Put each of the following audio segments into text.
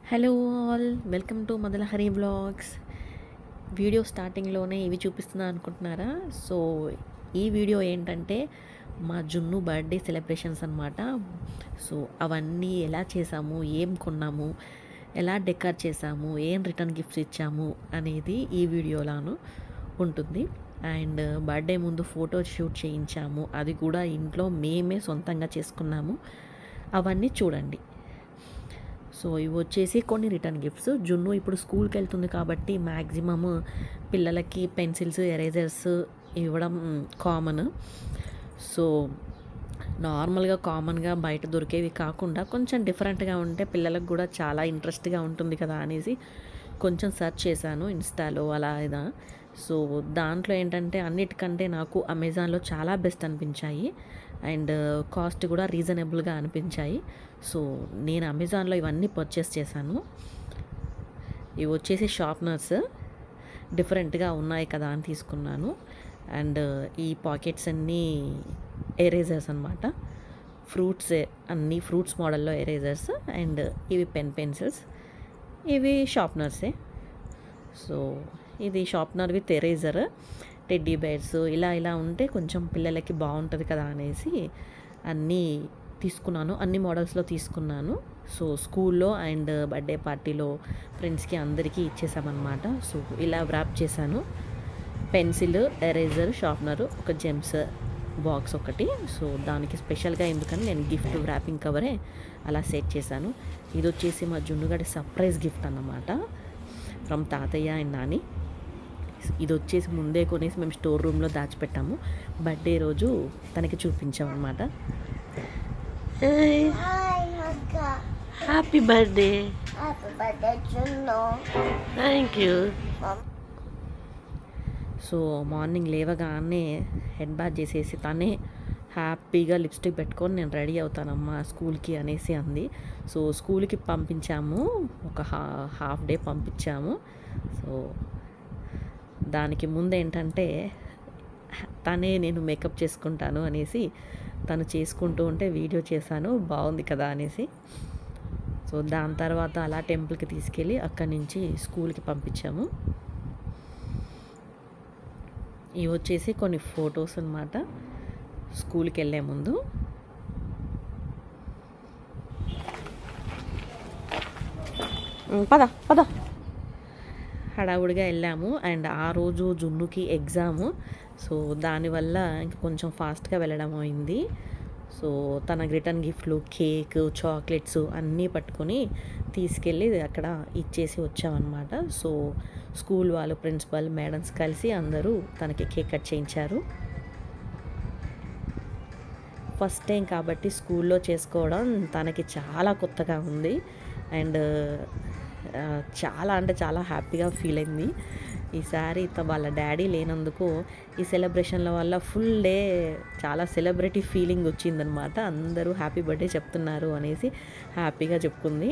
Hello all welcome to Madalahari vlogs video స్టార్టింగ్లోనే ఇవి చూపిస్తున్నా అనుకుంటున్నారా సో ఈ వీడియో ఏంటంటే మా జున్ను బర్త్డే సెలబ్రేషన్స్ అనమాట సో అవన్నీ ఎలా చేసాము ఏం కొన్నాము ఎలా డెకర్ చేసాము ఏం రిటర్న్ గిఫ్ట్స్ ఇచ్చాము అనేది ఈ వీడియోలాను ఉంటుంది అండ్ బర్త్డే ముందు ఫోటో షూట్ చేయించాము అది కూడా ఇంట్లో మేమే సొంతంగా చేసుకున్నాము అవన్నీ చూడండి సో ఇవి వచ్చేసి కొన్ని రిటర్న్ గిఫ్ట్స్ జున్ను ఇప్పుడు స్కూల్కి వెళ్తుంది కాబట్టి మ్యాక్సిమమ్ పిల్లలకి పెన్సిల్స్ ఎరేజర్స్ ఇవ్వడం కామన్ సో నార్మల్గా కామన్గా బయట దొరికేవి కాకుండా కొంచెం డిఫరెంట్గా ఉంటే పిల్లలకు కూడా చాలా ఇంట్రెస్ట్గా ఉంటుంది కదా అనేసి కొంచెం సెర్చ్ చేశాను ఇన్స్టాలో అలా ఇలా సో దాంట్లో ఏంటంటే అన్నిటికంటే నాకు అమెజాన్లో చాలా బెస్ట్ అనిపించాయి అండ్ కాస్ట్ కూడా రీజనబుల్గా అనిపించాయి సో నేను అమెజాన్లో ఇవన్నీ పర్చేస్ చేశాను ఇవి వచ్చేసి షార్ప్నర్స్ డిఫరెంట్గా ఉన్నాయి కదా అని తీసుకున్నాను అండ్ ఈ పాకెట్స్ అన్నీ ఎరేజర్స్ అనమాట ఫ్రూట్స్ అన్ని ఫ్రూట్స్ మోడల్లో ఎరేజర్స్ అండ్ ఇవి పెన్ పెన్సిల్స్ ఇవి షార్ప్నర్సే సో ఇది sharpener with eraser teddy bears ఇలా ఇలా ఉంటే కొంచెం పిల్లలకి బాగుంటుంది కదా అనేసి అన్నీ తీసుకున్నాను అన్ని మోడల్స్లో తీసుకున్నాను సో స్కూల్లో అండ్ బర్త్డే పార్టీలో ఫ్రెండ్స్కి అందరికీ ఇచ్చేసామన్నమాట సో ఇలా వ్రాప్ చేశాను పెన్సిల్ ఎరేజర్ షార్ప్నర్ ఒక జెమ్స్ బాక్స్ ఒకటి సో దానికి స్పెషల్గా ఎందుకని నేను గిఫ్ట్ వ్రాపింగ్ కవరే అలా సెట్ చేశాను ఇది వచ్చేసి మా జున్నుగడి సర్ప్రైజ్ గిఫ్ట్ అన్నమాట ఫ్రమ్ తాతయ్య అండ్ నాని ఇది వచ్చేసి ముందే కొనేసి మేము స్టోర్ రూమ్లో దాచిపెట్టాము బర్త్డే రోజు తనకి చూపించామన్నమాట Hi, Magga. Happy birthday Happy birthday, Juno. Thank you Mom. So morning లేవగానే హెడ్ బాత్ చేసేసి తనే హ్యాపీగా లిప్స్టిక్ పెట్టుకొని నేను రెడీ అవుతానమ్మా స్కూల్కి అనేసి అంది సో స్కూల్కి పంపించాము ఒక హా హాఫ్ డే పంపించాము సో దానికి ముందు ఏంటంటే తనే నేను మేకప్ చేసుకుంటాను అనేసి తను చేసుకుంటూ ఉంటే వీడియో చేశాను బాగుంది కదా అనేసి సో దాని తర్వాత అలా టెంపుల్కి తీసుకెళ్ళి అక్కడి నుంచి స్కూల్కి పంపించాము ఇవి వచ్చేసి కొన్ని ఫొటోస్ అనమాట స్కూల్కి వెళ్ళే ముందు పద పద హడావుడిగా వెళ్ళాము అండ్ ఆ రోజు జున్నుకి ఎగ్జాము సో దానివల్ల ఇంకా కొంచెం ఫాస్ట్గా వెళ్ళడం అయింది సో తన రిటర్న్ గిఫ్ట్లు కేక్ చాక్లెట్స్ అన్నీ పట్టుకొని తీసుకెళ్ళి అక్కడ ఇచ్చేసి వచ్చామన్నమాట సో స్కూల్ వాళ్ళు ప్రిన్సిపల్ మేడమ్స్ కలిసి అందరూ తనకి కేక్ కట్ చేయించారు ఫస్ట్ టైం కాబట్టి స్కూల్లో చేసుకోవడం తనకి చాలా కొత్తగా ఉంది అండ్ ఆ, చాలా అంటే చాలా హ్యాపీగా ఫీల్ అయింది ఈసారి త- వాళ్ళ డాడీ లేనందుకు ఈ సెలబ్రేషన్ల వల్ల ఫుల్ డే చాలా సెలబ్రిటీ ఫీలింగ్ వచ్చిందనమాట అందరూ హ్యాపీ బర్త్డే చెప్తున్నారు అనేసి హ్యాపీగా చెప్పుకుంది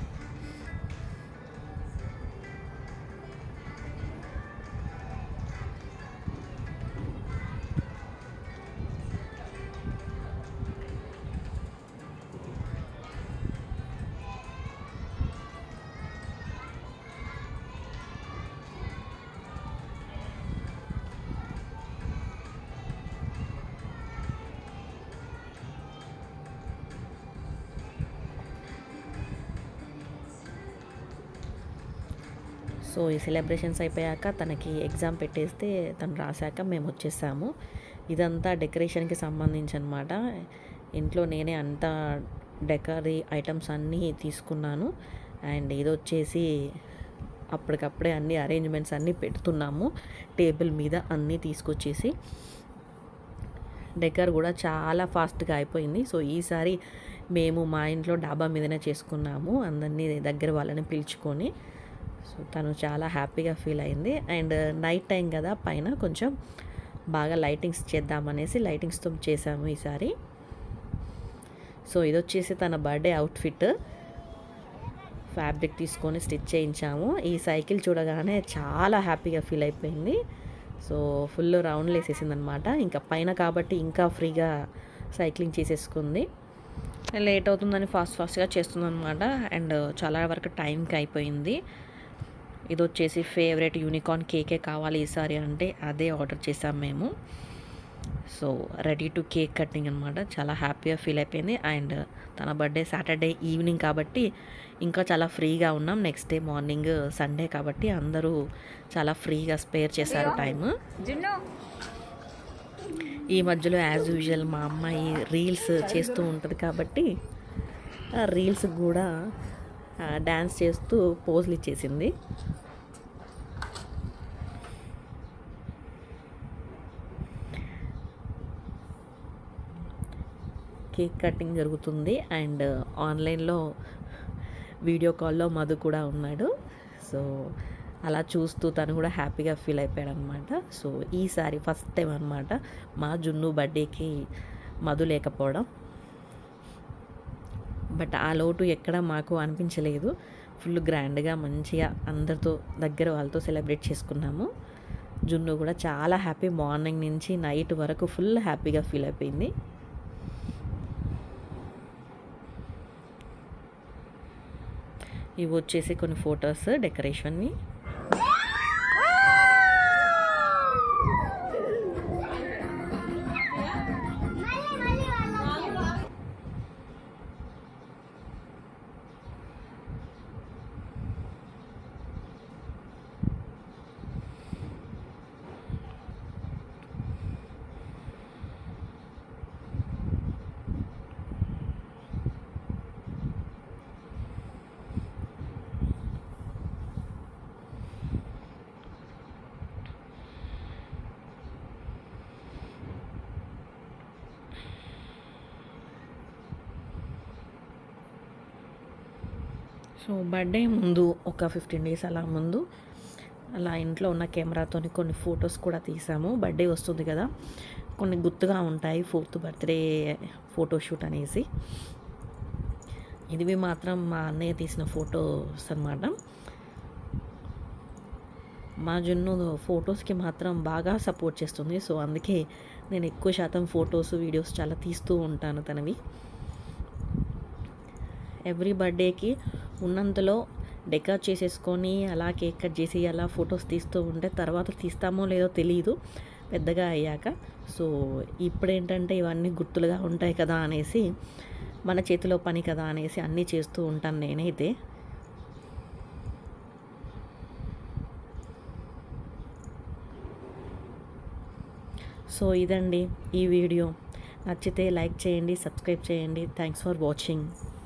సో ఈ సెలబ్రేషన్స్ అయిపోయాక తనకి ఎగ్జామ్ పెట్టేస్తే తను రాశాక మేము వచ్చేసాము ఇదంతా డెకరేషన్కి సంబంధించి అనమాట ఇంట్లో నేనే అంతా డెకరీ ఐటమ్స్ అన్నీ తీసుకున్నాను అండ్ ఇది వచ్చేసి అప్పటికప్పుడే అన్ని అరేంజ్మెంట్స్ అన్నీ పెడుతున్నాము టేబుల్ మీద అన్నీ తీసుకొచ్చేసి డెకర్ కూడా చాలా ఫాస్ట్గా అయిపోయింది సో ఈసారి మేము మా ఇంట్లో డాబా మీదనే చేసుకున్నాము అందరినీ దగ్గర వాళ్ళని పిలుచుకొని సో తను చాలా హ్యాపీగా ఫీల్ అయింది అండ్ నైట్ టైం కదా పైన కొంచెం బాగా లైటింగ్స్ చేద్దామనేసి లైటింగ్స్తో చేసాము ఈసారి సో ఇది వచ్చేసి తన బర్త్డే అవుట్ఫిట్ ఫ్యాబ్రిక్ తీసుకొని స్టిచ్ చేయించాము ఈ సైకిల్ చూడగానే చాలా హ్యాపీగా ఫీల్ అయిపోయింది సో ఫుల్ రౌండ్లు వేసేసింది అనమాట ఇంకా పైన కాబట్టి ఇంకా ఫ్రీగా సైక్లింగ్ చేసేసుకుంది లేట్ అవుతుందని ఫాస్ట్ ఫాస్ట్గా చేస్తున్నాను అనమాట అండ్ చాలా వరకు టైంకి అయిపోయింది ఇది వచ్చేసి ఫేవరెట్ యూనికార్న్ కేకే కావాలి ఈసారి అంటే అదే ఆర్డర్ చేసాం మేము so ready to cake cutting అనమాట చాలా హ్యాపీగా ఫీల్ అయిపోయింది అండ్ తన బర్త్డే సాటర్డే ఈవినింగ్ కాబట్టి ఇంకా చాలా ఫ్రీగా ఉన్నాం నెక్స్ట్ డే మార్నింగ్ సండే కాబట్టి అందరూ చాలా ఫ్రీగా స్పేర్ చేశారు టైం జున్ను ఈ మధ్యలో యాజ్ యూజువల్ మా అమ్మాయి రీల్స్ చేస్తూ ఉంటుంది కాబట్టి ఆ రీల్స్ కూడా డ్యాన్స్ చేస్తూ పోజులు ఇచ్చేసింది కేక్ కటింగ్ జరుగుతుంది అండ్ ఆన్లైన్లో వీడియో కాల్లో మధు కూడా ఉన్నాడు సో అలా చూస్తూ తను కూడా హ్యాపీగా ఫీల్ అయిపోయాడు అనమాట సో ఈసారి ఫస్ట్ టైం అనమాట మా జున్ను బర్త్డేకి మధు లేకపోవడం బట్ ఆ లోటు ఎక్కడ మాకు అనిపించలేదు ఫుల్ గ్రాండ్గా మంచిగా అందరితో దగ్గర వాళ్ళతో సెలబ్రేట్ చేసుకున్నాము జున్ను కూడా చాలా హ్యాపీ మార్నింగ్ నుంచి నైట్ వరకు ఫుల్ హ్యాపీగా ఫీల్ అయిపోయింది ఇవి వచ్చేసి కొన్ని ఫొటోస్ డెకరేషన్ని సో బర్త్డే ముందు ఒక ఫిఫ్టీన్ డేస్ అలా ముందు అలా ఇంట్లో ఉన్న కెమెరాతో కొన్ని ఫొటోస్ కూడా తీసాము బర్త్డే వస్తుంది కదా కొన్ని గుర్తుగా ఉంటాయి ఫోర్త్ బర్త్డే ఫోటోషూట్ అనేసి ఇదివి మాత్రం మా అన్నయ్య తీసిన ఫొటోస్ అనమాట మా జున్ను ఫొటోస్కి మాత్రం బాగా సపోర్ట్ చేస్తుంది సో అందుకే నేను ఎక్కువ శాతం ఫొటోస్ వీడియోస్ చాలా తీస్తూ ఉంటాను తనవి ఎవ్రీ బర్త్డేకి ఉన్నంతలో డెకర్ చేసేసుకొని అలా కేక్ కట్ చేసి అలా ఫొటోస్ తీస్తూ ఉంటే తర్వాత తీస్తామో లేదో తెలియదు పెద్దగా అయ్యాక సో ఇప్పుడు ఏంటంటే ఇవన్నీ గుర్తులుగా ఉంటాయి కదా అనేసి మన చేతిలో పని కదా అనేసి అన్నీ చేస్తూ ఉంటాను నేనైతే సో ఇదండి ఈ వీడియో నచ్చితే లైక్ చేయండి సబ్స్క్రైబ్ చేయండి థ్యాంక్స్ ఫర్ వాచింగ్